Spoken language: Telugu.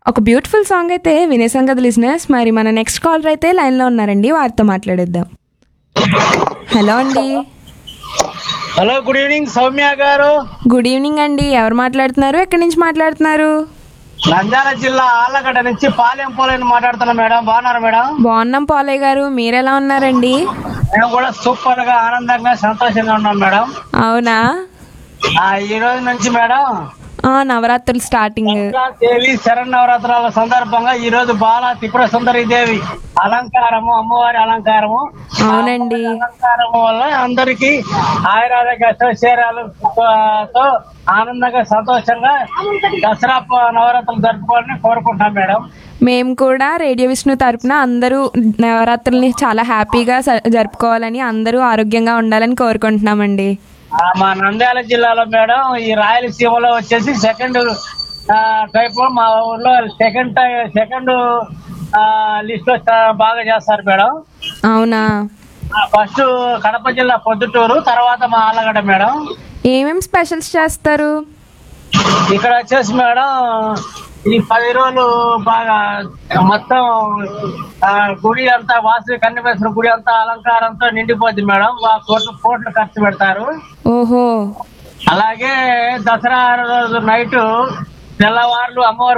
ఒక బ్యూటిఫుల్ సాంగ్ అయితే వినేసాం కదా లిజినెస్ మరి మన నెక్స్ట్ కాలర్ అయితే లైన్లో ఉన్నారండి వారితో మాట్లాడేద్దాం హలో అండి హలో గుడ్ ఈవినింగ్ సౌమ్య గారు గుడ్ ఈవినింగ్ అండి ఎవరు మాట్లాడుతున్నారు ఎక్కడి నుంచి మాట్లాడుతున్నారు నంద్యాల జిల్లా ఆళ్ళగడ్డ నుంచి పాలెం పోలేని మాట్లాడుతున్నా మేడం బాగున్నారు మేడం బాగున్నాం పాలయ్య గారు మీరు ఎలా ఉన్నారండి మేము కూడా సూపర్ గా ఆనందంగా సంతోషంగా ఉన్నాం మేడం అవునా ఆ, ఈ రోజు నుంచి మేడం ఆ, నవరాత్రులు స్టార్టింగ్ దేవి శరన్నవరాత్రాల సందర్భంగా ఈ రోజు బాల త్రిపుర సుందరి దేవి అలంకారము అమ్మవారి అలంకారము అవునండి అలంకారము వల్ల అందరికి ఆయురారోగ్య అష్టైశ్వర్యాలు తో ఆనందంగా సంతోషంగా దసరా ప- నవరాత్రులు జరుపుకోవాలని కోరుకుంటున్నాం మేడం మేము కూడా రేడియో విష్ణు తరపున అందరూ నవరాత్రుల్ని చాలా హ్యాపీగా స- జరుపుకోవాలని అందరూ ఆరోగ్యంగా ఉండాలని కోరుకుంటున్నామండి ఆ, మా నంద్యాల జిల్లాలో మేడం ఈ రాయలసీమలో వచ్చేసి సెకండ్ టైప్ మా ఊర్లో సెకండ్ టై- సెకండ్ లిస్ట్ లో చా- బాగా చేస్తారు మేడం అవునా ఫస్ట్ కడప జిల్లా పొద్దుటూరు తర్వాత మా ఆలగడ్డ మేడం ఏమేం స్పెషల్స్ చేస్తారు ఇక్కడ వచ్చేసి మేడం ఈ పది రోజులు బాగా మొత్తం ఆ, గుడి అంతా వాసవి కన్నిపేశ్వర గుడి అంతా అలంకారంతో నిండిపోద్ది మేడం వా- కోట్లు కోట్లు ఖర్చు పెడతారు ఓహో అలాగే దసరా రోజు నైట్ తెల్లవారులు అమ్మవారు